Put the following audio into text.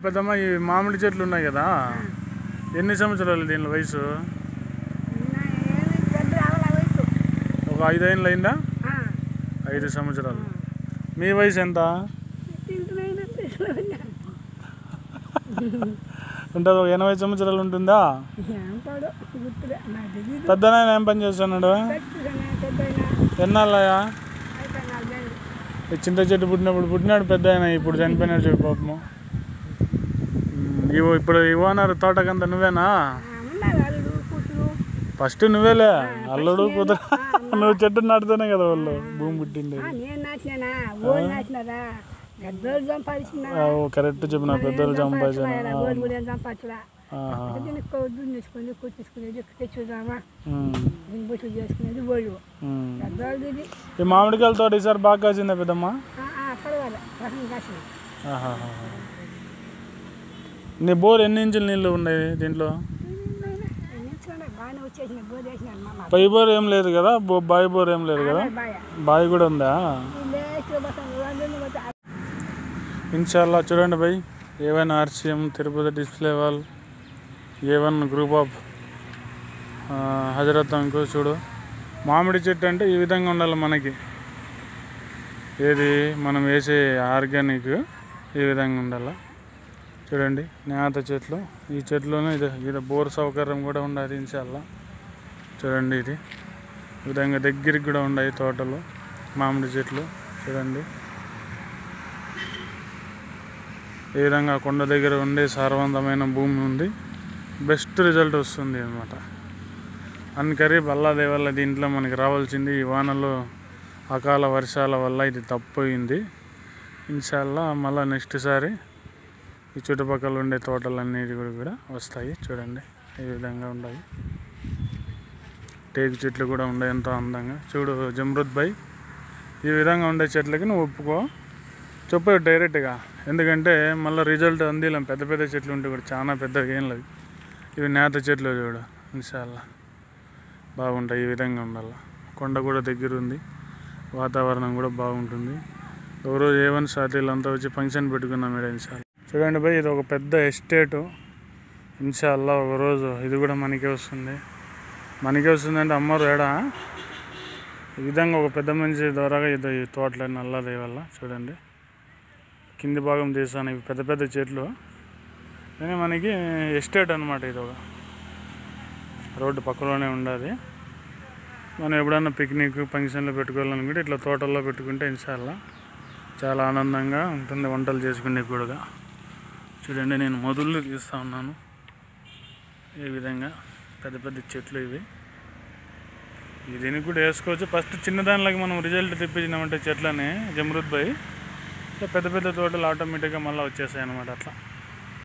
పెద్దమ్మ ఈ మామిడి చెట్లు ఉన్నాయి కదా ఎన్ని సంవత్సరాలు దీని వయసు నా ఏమి పెద్ద రావాల వయసు ఒక ఐదేళ్ళు అయిందా ఆ, ఐదు సంవత్సరాలు మీ వయసు ఎంత తింటున్నాయినా పిల్లలు ఉంటుంది ఒక ఎనభై సంవత్సరాలు ఉంటుందా అంటాడు గుర్తులే నాకు తెలియదు పెద్ద నాయన ఏం పని చేస్తున్నాడు చచ్చిపోయినా పెద్దయినా ఎన్నాళ్ళయా అయిపోయి నాలుగేళ్ళు ఈ చింత చెట్టు పుట్టినప్పుడు పుట్టినాడు పెద్ద ఆయన ఇప్పుడు చనిపోయినాడు చూడు పాపము ఉమ్, ఇవో ఇప్పుడు ఇవ్వనారు తోటకంతా నువ్వేనా ఆ, ఉన్నారు అల్లుడు కూతురు ఫస్ట్ నువ్వేలే అల్లుడు కూతురు నువ్వు చెట్టు నాటుతేనే కదా వాళ్ళు భూమి పుట్టింది ఆ, నేను నాటినానా ఓడి నాటినారా పెద్దోళ్ళు సంపాదించినా కరెక్ట్ చెప్పిన పెద్దలు సంపాదించాను ఓడి కూడా ఏం సంపాదించరా ఆహా. దీనికి కొద్దు తీసుకొని కుట్టించుకునేది తెచ్చుదామా ఉమ్, దీన్ని బొట్టు చేసుకునేది బోళ్ళు ఉమ్. పెద్దోళ్ళు ఇది ఈ మామిడికాయల తోట ఈసారి బాగా కాసిందా పెద్దమ్మ ఆ, ఆ, పర్వాలే రకం కాసిన ఆహాహా. నీ బోర్ ఎన్ని ఇంచుల నీళ్ళు ఉన్నాయి దీంట్లో బాగానే వచ్చేసిన బోర్ వేసినాను మా పై బోర్ ఏం లేదు కదా బో బావి బోర్ ఏం లేదు కదా బాయ బావి కూడా ఉందా లేచి బసం వందలు పోతే ఇన్షాల్లా చూడండి భయ్ A one RCM Tirupati display wall A one group of ఆ, హజరత్ అంకు చూడు మామిడి చెట్టు అంటే ఈ విధంగా ఉండాలి మనకి ఏది మనం వేసే ఆర్గానిక్ ఈ విధంగా ఉండాలి చూడండి నేత చెట్లు ఈ చెట్లోనే ఇది ఇది బోర్ సౌకర్యం కూడా ఉండాలి ఇన్షాల్లా చూడండి ఇది ఈ విధంగా దగ్గరికి కూడా ఉన్నాయి తోటలు మామిడి చెట్లు చూడండి ఈ విధంగా కొండ దగ్గర ఉండే సారవంతమైన భూమి ఉంది బెస్ట్ రిజల్ట్ వస్తుంది అనమాట అందుకని బల్లాదే వల్ల దీంట్లో మనకి రావాల్సింది ఈ వానలో అకాల వర్షాల వల్ల ఇది తప్పోయింది ఇన్షాల్లా మళ్ళీ నెక్స్ట్ సారి ఈ చుట్టుపక్కల ఉండే తోటలన్నిటి కూడా కూడా వస్తాయి చూడండి ఈ విధంగా ఉన్నాయి టేకు చెట్లు కూడా ఉండే ఎంతో అందంగా చూడు జమృద్ భాయ్ ఈ విధంగా ఉండే చెట్లకి నువ్వు ఒప్పుకో చెప్పు డైరెక్ట్గా ఎందుకంటే మళ్ళీ రిజల్ట్ అందిలేం పెద్ద పెద్ద చెట్లు ఉంటే కూడా చాలా పెద్దగా ఏం లేదు ఇవి నేత చెట్లు చూడు ఇన్షాల్లా బాగుంటాయి ఈ విధంగా ఉండాలి కొండ కూడా దగ్గర ఉంది వాతావరణం కూడా బాగుంటుంది ఒక రోజు ఏవన్ సాతీలు అంతా వచ్చి ఫంక్షన్ పెట్టుకున్నాం ఇక్కడ ఇన్షాల్లా చూడండి భయ్ ఇది ఒక పెద్ద ఎస్టేటు ఇన్షాల్లా ఒక రోజు ఇది కూడా మనకే వస్తుంది మనకే వస్తుందంటే అమ్మరు ఏడా ఈ విధంగా ఒక పెద్ద మనిషి ద్వారాగా ఇది ఈ తోటలు నల్లదే వల్ల చూడండి కింది భాగం తీసాను ఇవి పెద్ద పెద్ద చెట్లు కానీ మనకి ఎస్టేట్ అనమాట ఇది ఒక రోడ్డు పక్కలోనే ఉండాలి మనం ఎప్పుడన్నా పిక్నిక్ ఫంక్షన్లో పెట్టుకోవాలనుకుంటే ఇట్లా తోటల్లో పెట్టుకుంటే ఇన్షాల్లా చాలా ఆనందంగా ఉంటుంది వంటలు చేసుకునే కూడా చూడండి నేను మొదళ్ళు తీస్తూ ఉన్నాను ఈ విధంగా పెద్ద పెద్ద చెట్లు ఇవి ఈ దీనికి కూడా వేసుకోవచ్చు ఫస్ట్ చిన్నదానిలాగా మనం రిజల్ట్ తెప్పించినామంటే చెట్లని జమృద్ భాయ్ ఇట్లా పెద్ద పెద్ద తోటలు ఆటోమేటిక్గా మళ్ళీ వచ్చేసాయి అనమాట అట్లా